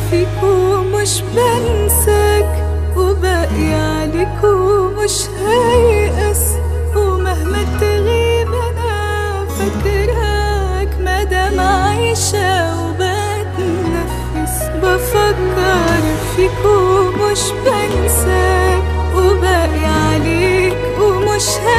فيك ومش بنساك وباقي عليك ومش هيأس ومهما تغيب انا فاكراك مادام عايشة وبتنفس بفكر فيك ومش بنساك وباقي عليك ومش هيأس